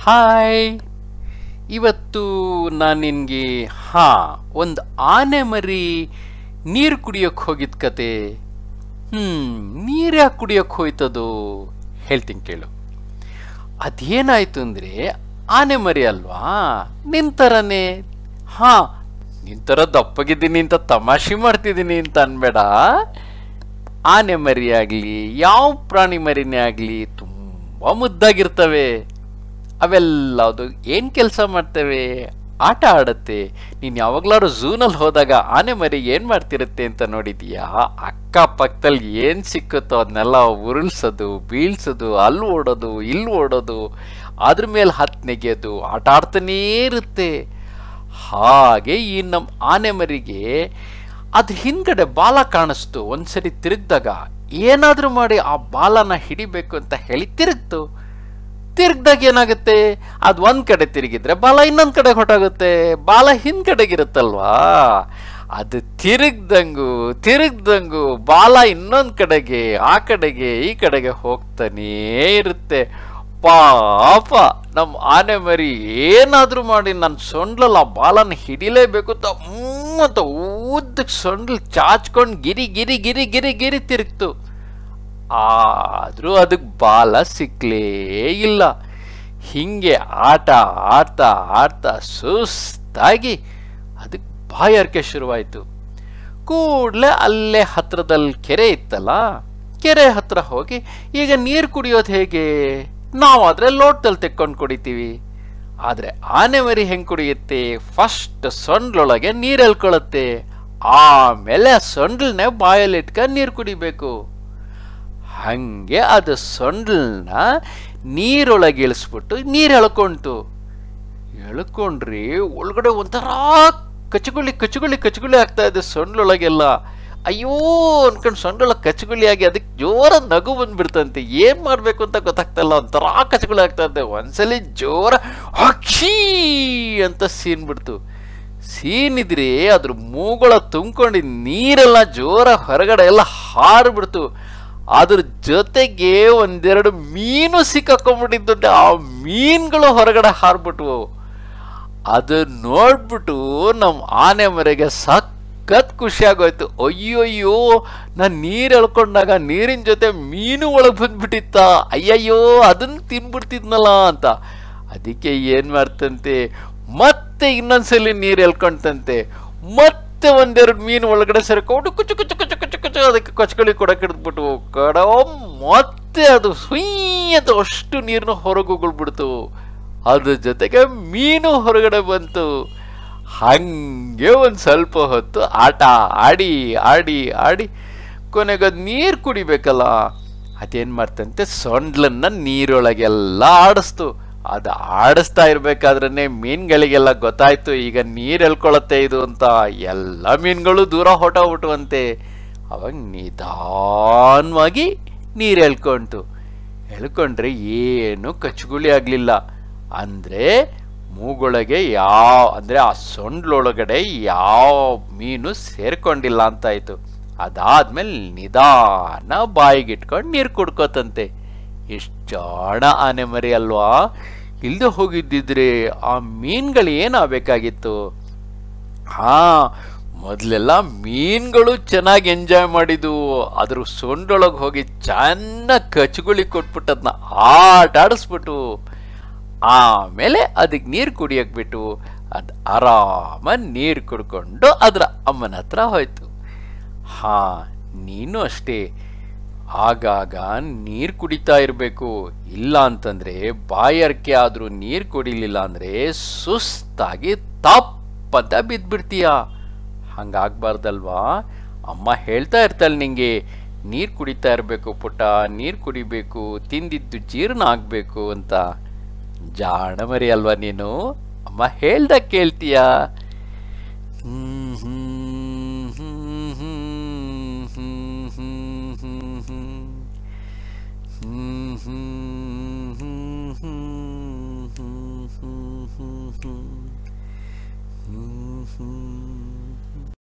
hi ಇವತ್ತು ನಾನು ನಿನಗೆ ಹಾಂ ಒಂದು ಆನೆ ಮರಿ ನೀರು ಕುಡಿಯೋಕೆ ಹೋಗಿದ್ ಕತೆ ಹ್ಞೂ ನೀರು ಯಾಕೆ ಕುಡಿಯೋಕೆ ಹೋಯ್ತದು ಹೇಳ್ತೀನಿ ಕೇಳು ಅದೇನಾಯ್ತು ಅಂದರೆ ಆನೆ ಮರಿ ಅಲ್ವಾ ನಿನ್ ಥರನೇ ಹಾಂ ನಿನ್ ಥರ ದಪ್ಪಗಿದ್ದೀನಿ ಅಂತ ತಮಾಷೆ ಮಾಡ್ತಿದ್ದೀನಿ ಅಂತ ಅನ್ಬೇಡ ಆನೆ ಮರಿ ಆಗಲಿ ಯಾವ ಪ್ರಾಣಿ ಮರಿನೇ ಆಗಲಿ ತುಂಬ ಮುದ್ದಾಗಿರ್ತವೆ ಅವೆಲ್ಲದು ಏನು ಕೆಲಸ ಮಾಡ್ತವೆ ಆಟ ಆಡುತ್ತೆ ನೀನು ಯಾವಾಗ್ಲಾದ್ರು ಝೂನಲ್ಲಿ ಹೋದಾಗ ಆನೆ ಮರಿ ಏನು ಮಾಡ್ತಿರುತ್ತೆ ಅಂತ ನೋಡಿದೀಯಾ ಅಕ್ಕಪಕ್ಕದಲ್ಲಿ ಏನು ಸಿಕ್ಕುತ್ತೋ ಅದನ್ನೆಲ್ಲ ಉರುಳ್ಸೋದು ಬೀಳ್ಸೋದು ಅಲ್ಲಿ ಓಡೋದು ಇಲ್ಲಿ ಓಡೋದು ಅದ್ರ ಮೇಲೆ ಹತ್ತು ನೆಗೆಯೋದು ಆಟ ಆಡ್ತಾನೇ ಇರುತ್ತೆ ಹಾಗೆ ಈ ನಮ್ಮ ಆನೆ ಮರಿಗೆ ಅದ್ರ ಹಿಂದ್ಗಡೆ ಬಾಲ ಕಾಣಿಸ್ತು ಒಂದ್ಸರಿ ತಿರುಗ್ದಾಗ ಏನಾದರೂ ಮಾಡಿ ಆ ಬಾಲನ ಹಿಡಿಬೇಕು ಅಂತ ಹೇಳಿ ತಿರುಗ್ತು ತಿರುಗ್ದಾಗ ಏನಾಗುತ್ತೆ ಅದು ಒಂದ್ ಕಡೆ ತಿರುಗಿದ್ರೆ ಬಾಲ ಇನ್ನೊಂದ್ ಕಡೆ ಹೊಟ್ಟಾಗುತ್ತೆ ಬಾಲ ಹಿಂದ್ಗಡೆಗಿರುತ್ತಲ್ವಾ ಅದು ತಿರುಗ್ದಂಗು ತಿರುಗ್ದಂಗು ಬಾಲ ಇನ್ನೊಂದ್ ಕಡೆಗೆ ಆ ಕಡೆಗೆ ಈ ಕಡೆಗೆ ಹೋಗ್ತಾನೇ ಇರುತ್ತೆ ಪಾಪ ನಮ್ಮ ಆನೆ ಮರಿ ಏನಾದ್ರೂ ಮಾಡಿ ನನ್ನ ಸೊಂಡ್ಲಲ್ಲಿ ಆ ಬಾಲನ ಹಿಡಿಲೇಬೇಕು ಅಂತ ಹ್ಮ್ ಅಂತ ಉದ್ದಕ್ಕೆ ಸೊಂಡ್ಲು ಚಾಚ್ಕೊಂಡು ಗಿರಿ ಗಿರಿ ಗಿರಿ ಗಿರಿ ಗಿರಿ ತಿರುಗ್ತು ಆದ್ರೂ ಅದಕ್ಕೆ ಬಾಲ ಸಿಕ್ಲೇ ಇಲ್ಲ ಹಿಂಗೆ ಆಟ ಆಡ್ತಾ ಆಡ್ತಾ ಸುಸ್ತಾಗಿ ಅದಕ್ಕೆ ಬಾಯಾರಿಕೆ ಶುರುವಾಯಿತು ಕೂಡಲೇ ಅಲ್ಲೇ ಹತ್ರದಲ್ಲಿ ಕೆರೆ ಇತ್ತಲ್ಲ ಕೆರೆ ಹತ್ರ ಹೋಗಿ ಈಗ ನೀರು ಕುಡಿಯೋದು ಹೇಗೆ ನಾವಾದ್ರೆ ಲೋಟದಲ್ಲಿ ತೆಕ್ಕೊಂಡು ಕುಡಿತೀವಿ ಆದರೆ ಆನೆ ಮರಿ ಹೆಂಗೆ ಕುಡಿಯುತ್ತೆ ಫಸ್ಟ್ ಸೊಂಡ್ಲೊಳಗೆ ನೀರು ಎಲ್ಕೊಳ್ಳುತ್ತೆ ಆಮೇಲೆ ಆ ಸೊಂಡ್ಲನ್ನೇ ಬಾಯಲ್ಲಿ ಇಟ್ಕೊಂಡು ನೀರು ಕುಡಿಬೇಕು ಹಂಗೆ ಅದು ಸೊಂಡ್ಲನ್ನ ನೀರೊಳಗೆ ಇಳಿಸ್ಬಿಟ್ಟು ನೀರು ಎಳ್ಕೊಂತು ಎಳ್ಕೊಂಡ್ರಿ ಒಳಗಡೆ ಒಂಥರ ಕಚಗುಳಿ ಕಚಗುಳಿ ಕಚಗುಳಿ ಆಗ್ತಾ ಇದೆ ಸೊಂಡ್ಲೊಳಗೆಲ್ಲ ಅಯ್ಯೋ ಅನ್ಕೊಂಡು ಸೊಂಡೊಳಗೆ ಕಚಗುಳಿ ಆಗಿ ಅದಕ್ಕೆ ಜೋರ ನಗು ಬಂದ್ಬಿಡ್ತಂತೆ ಏನ್ ಮಾಡ್ಬೇಕು ಅಂತ ಗೊತ್ತಾಗ್ತಲ್ಲ ಒಂಥರ ಕಚಗುಳಿ ಆಗ್ತಾ ಇದೆ ಒಂದ್ಸಲಿ ಜೋರ ಹಕ್ಷಿ ಅಂತ ಸೀನ್ ಬಿಡ್ತು ಸೀನಿದ್ರೆ ಅದ್ರ ಮೂಗಳ ತುಂಬ್ಕೊಂಡು ನೀರೆಲ್ಲ ಜೋರ ಹೊರಗಡೆ ಎಲ್ಲ ಹಾರ್ಬಿಡ್ತು ಅದ್ರ ಜೊತೆಗೆ ಒಂದೆರಡು ಮೀನು ಸಿಕ್ಕಾಕೊಂಡ್ಬಿಟ್ಟಿದ್ದು ಆ ಮೀನ್ಗಳು ಹೊರಗಡೆ ಹಾರ್ಬಿಟ್ವು ಅದು ನೋಡ್ಬಿಟ್ಟು ನಮ್ಮ ಆನೆ ಮರೆಗೆ ಸಖತ್ ಖುಷಿ ಆಗೋಯ್ತು ಅಯ್ಯೋಯ್ಯೋ ನಾನು ನೀರು ಎಳ್ಕೊಂಡಾಗ ನೀರಿನ ಜೊತೆ ಮೀನು ಒಳಗೆ ಬಂದ್ಬಿಟ್ಟಿತ್ತ ಅಯ್ಯಯ್ಯೋ ಅದನ್ನ ತಿನ್ಬಿಡ್ತಿದ್ನಲ್ಲ ಅಂತ ಅದಕ್ಕೆ ಏನು ಮಾಡ್ತಂತೆ ಮತ್ತೆ ಇನ್ನೊಂದ್ಸಲಿ ನೀರು ಎಳ್ಕೊಂತಂತೆ ಮತ್ತೆ ಒಂದೆರಡು ಮೀನು ಒಳಗಡೆ ಸೇರ್ಕೊಂಡು ಕುಚು ಕುಚು ಕುಚು ಕುಚು ಕುಚು ಅದಕ್ಕೆ ಕೊಚ್ಕಳಿ ಕೊಡಕ್ಕೆ ಹಿಡಿದ್ಬಿಟ್ಟು ಕಡ ಮತ್ತೆ ಅದು ಸುಯ್ ಅಂತ ಅಷ್ಟು ನೀರನ್ನ ಹೊರಗೆ ಉಗುಳ್ಬಿಡ್ತು ಅದ್ರ ಜೊತೆಗೆ ಮೀನು ಹೊರಗಡೆ ಬಂತು ಹಂಗೆ ಒಂದು ಸ್ವಲ್ಪ ಹೊತ್ತು ಆಟ ಆಡಿ ಆಡಿ ಆಡಿ ಕೊನೆಗೆ ಅದು ನೀರು ಕುಡಿಬೇಕಲ್ಲ ಅದೇನು ಮಾಡ್ತಂತೆ ಸೊಂಡ್ಲನ್ನ ನೀರೊಳಗೆಲ್ಲ ಆಡಿಸ್ತು ಅದು ಆಡಿಸ್ತಾ ಇರ್ಬೇಕಾದ್ರೆ ಮೀನುಗಳಿಗೆಲ್ಲ ಗೊತ್ತಾಯ್ತು ಈಗ ನೀರು ಎಳ್ಕೊಳತ್ತೆ ಇದು ಅಂತ ಎಲ್ಲ ಮೀನುಗಳು ದೂರ ಹೊಟ್ಟೋಗ್ಬಿಟ್ಟುವಂತೆ ಅವಾಗ ನಿಧಾನವಾಗಿ ನೀರು ಎಳ್ಕೊಂತು ಎಳ್ಕೊಂಡ್ರೆ ಏನು ಕಚ್ಚುಗುಳಿ ಆಗಲಿಲ್ಲ ಅಂದರೆ ಮೂಗೊಳಗೆ ಯಾವ ಅಂದರೆ ಆ ಸೊಂಡ್ಲೊಳಗಡೆ ಯಾವ ಮೀನು ಸೇರ್ಕೊಂಡಿಲ್ಲ ಅಂತಾಯ್ತು ಅದಾದ್ಮೇಲೆ ನಿಧಾನ ಬಾಯಿಗಿಟ್ಕೊಂಡು ನೀರು ಕುಡ್ಕೋತಂತೆ ಎಷ್ಟು ಜಾಣ ಆನೆ ಮರಿ ಅಲ್ವಾ ಇಲ್ದೆ ಹೋಗಿದ್ದಿದ್ರೆ ಆ ಮೀನ್ಗಳು ಏನಾಗಬೇಕಾಗಿತ್ತು ಹಾ ಮೊದಲೆಲ್ಲ ಮೀನ್ಗಳು ಚೆನ್ನಾಗಿ ಎಂಜಾಯ್ ಮಾಡಿದ್ವು ಅದ್ರ ಸೊಂಡೊಳಗೆ ಹೋಗಿ ಚೆನ್ನಾಗಿ ಕಚ್ಗುಳಿ ಕೊಟ್ಬಿಟ್ಟು ಅದನ್ನ ಆಟ ಆಡಿಸ್ಬಿಟ್ಟು ಆಮೇಲೆ ಅದಕ್ಕೆ ನೀರು ಕುಡಿಯಕ್ ಬಿಟ್ಟು ಅದು ಆರಾಮ ನೀರು ಕುಡ್ಕೊಂಡು ಅದರ ಅಮ್ಮನ ಹತ್ರ ಹೋಯ್ತು ಹಾ ನೀನು ಅಷ್ಟೇ ಆಗಾಗ ನೀರು ಕುಡಿತಾ ಇರಬೇಕು ಇಲ್ಲ ಅಂತಂದ್ರೆ ಬಾಯಾರಿಕೆ ಆದರೂ ನೀರು ಕುಡಿಲಿಲ್ಲ ಅಂದ್ರೆ ಸುಸ್ತಾಗಿ ತಪ್ಪಂತ ಬಿದ್ದ್ಬಿಡ್ತೀಯ ಹಂಗಾಗ್ಬಾರ್ದಲ್ವಾ ಅಮ್ಮ ಹೇಳ್ತಾ ಇರ್ತಾಳೆ ನಿಂಗೆ ನೀರು ಕುಡಿತಾ ಇರಬೇಕು ಪುಟ್ಟ ನೀರು ಕುಡಿಬೇಕು ತಿಂದಿದ್ದು ಜೀರ್ಣ ಆಗಬೇಕು ಅಂತ ಜಾಣ ಮರಿ ಅಲ್ವಾ ನೀನು ಅಮ್ಮ ಹೇಳ್ದಾಗ ಕೇಳ್ತೀಯಾ ಹ್ಮ್